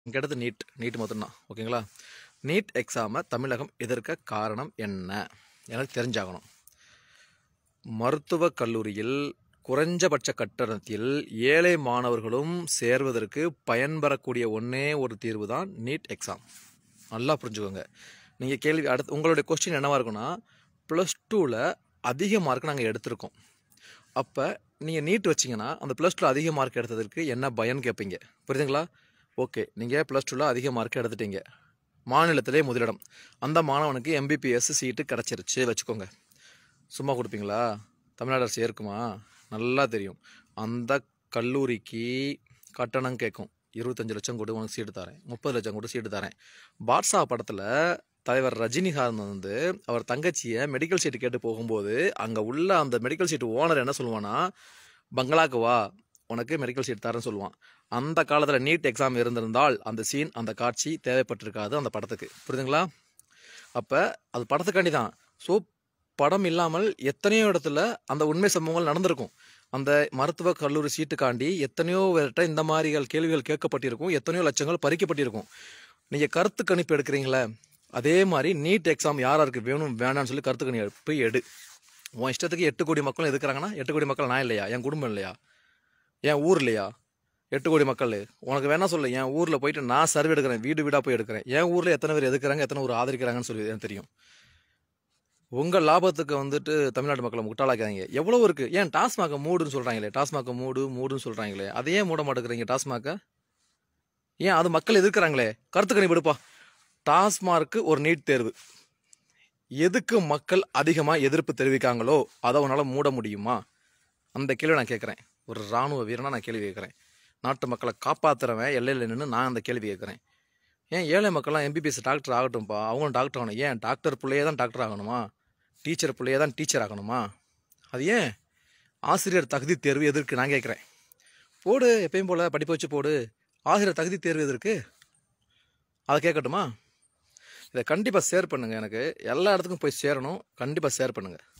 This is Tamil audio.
இங்கே அடுத்து நீட் நீட் மட்டும்தான் ஓகேங்களா நீட் எக்ஸாமை தமிழகம் எதிர்க்க காரணம் என்ன எனக்கு தெரிஞ்சாகணும் மருத்துவக் கல்லூரியில் குறைஞ்சபட்ச கட்டணத்தில் ஏழை மாணவர்களும் சேர்வதற்கு பயன்பெறக்கூடிய ஒன்றே ஒரு தீர்வு தான் நீட் எக்ஸாம் நல்லா புரிஞ்சுக்கோங்க நீங்கள் கேள்வி அடுத்து உங்களுடைய கொஸ்டின் என்னவா இருக்குன்னா ப்ளஸ் டூவில் அதிக மார்க் நாங்கள் எடுத்திருக்கோம் அப்போ நீங்கள் நீட் வச்சிங்கன்னா அந்த ப்ளஸ் டூவில் அதிக மார்க் எடுத்ததற்கு என்ன பயன் கேட்பீங்க புரியுதுங்களா ஓகே நீங்கள் ப்ளஸ் டூவில் அதிக மார்க் எடுத்துட்டீங்க மாநிலத்திலே முதலிடம் அந்த மாணவனுக்கு எம்பிபிஎஸ் சீட்டு கிடச்சிருச்சு வச்சுக்கோங்க சும்மா கொடுப்பீங்களா தமிழ்நாடு அரசு ஏற்குமா நல்லா தெரியும் அந்த கல்லூரிக்கு கட்டணம் கேட்கும் இருபத்தஞ்சு லட்சம் கொடு உனக்கு சீட்டு தரேன் முப்பது லட்சம் கொடு சீட்டு தரேன் பாட்ஷா படத்தில் தலைவர் ரஜினிகாந்த் வந்து அவர் தங்கச்சியை மெடிக்கல் சீட்டு கேட்டு போகும்போது அங்கே உள்ள அந்த மெடிக்கல் சீட்டு ஓனர் என்ன சொல்லுவானா பங்களாக்கு வா உனக்கு மெடிக்கல் சீட் தரேன்னு சொல்லுவான் அந்த காலத்தில் நீட் எக்ஸாம் இருந்திருந்தால் அந்த சீன் அந்த காட்சி தேவைப்பட்டிருக்காது அந்த படத்துக்கு புரியுதுங்களா அப்போ அது படத்துக்காண்டி தான் ஸோ படம் இல்லாமல் எத்தனையோ இடத்துல அந்த உண்மை சம்பவங்கள் நடந்திருக்கும் அந்த மருத்துவ கல்லூரி சீட்டுக்காண்டி எத்தனையோ பேர்கிட்ட இந்த மாதிரிகள் கேள்விகள் கேட்கப்பட்டிருக்கும் எத்தனையோ லட்சங்கள் பறிக்கப்பட்டிருக்கும் நீங்கள் கருத்து கணிப்பு எடுக்கிறீங்களே அதே மாதிரி நீட் எக்ஸாம் யார் யாருக்கு வேணும் வேணாம்னு சொல்லி கருத்து கணிப்பு எடு உன் இஷ்டத்துக்கு எட்டு கோடி மக்களும் எதுக்குறாங்கன்னா எட்டு கோடி மக்கள் நான் இல்லையா என் குடும்பம் இல்லையா என் ஊர் இல்லையா எட்டு கோடி மக்கள் உனக்கு வேணா சொல்லு என் ஊரில் போயிட்டு நான் சர்வே எடுக்கிறேன் வீடு வீடாக போய் எடுக்கிறேன் என் ஊரில் எத்தனை பேர் எதுக்குறாங்க எத்தனை ஊர் ஆதரிக்கிறாங்கன்னு சொல்லி எனக்கு தெரியும் உங்கள் லாபத்துக்கு வந்துட்டு தமிழ்நாட்டு மக்களை முட்டாளாக்காதீங்க எவ்வளோ இருக்கு ஏன் டாஸ்மாக மூடுன்னு சொல்கிறாங்களே டாஸ்மாக மூடு மூடுன்னு சொல்கிறாங்களே அதை ஏன் மூட மாட்டேங்கிறீங்க டாஸ்மாக ஏன் அது மக்கள் எதிர்க்கிறாங்களே கருத்து கணிப்பு எடுப்பா டாஸ்மார்க்கு ஒரு நீட் தேர்வு எதுக்கு மக்கள் அதிகமாக எதிர்ப்பு தெரிவிக்காங்களோ அதை உன்னால் மூட முடியுமா அந்த கேள்வி நான் கேட்குறேன் ஒரு இராணுவ வீரனா நான் கேள்வி கேட்குறேன் நாட்டு மக்களை காப்பாற்றுறவன் எல்லையில் நின்று நான் அந்த கேள்வி கேட்குறேன் ஏன் ஏழை மக்கள்லாம் எம்பிபிஎஸ் டாக்டர் ஆகட்டும்ப்பா அவங்களும் டாக்டர் ஆகணும் ஏன் டாக்டர் பிள்ளையே தான் டாக்டர் ஆகணுமா டீச்சர் பிள்ளையே தான் டீச்சர் ஆகணுமா அது ஏன் ஆசிரியர் தகுதி தேர்வு எதற்கு நான் கேட்குறேன் போடு எப்பயும் போல் படிப்பு வச்சு போடு ஆசிரியர் தகுதி தேர்வு எதற்கு அதை கேட்கட்டுமா இதை கண்டிப்பாக ஷேர் பண்ணுங்கள் எனக்கு எல்லா இடத்துக்கும் போய் சேரணும் கண்டிப்பாக ஷேர் பண்ணுங்கள்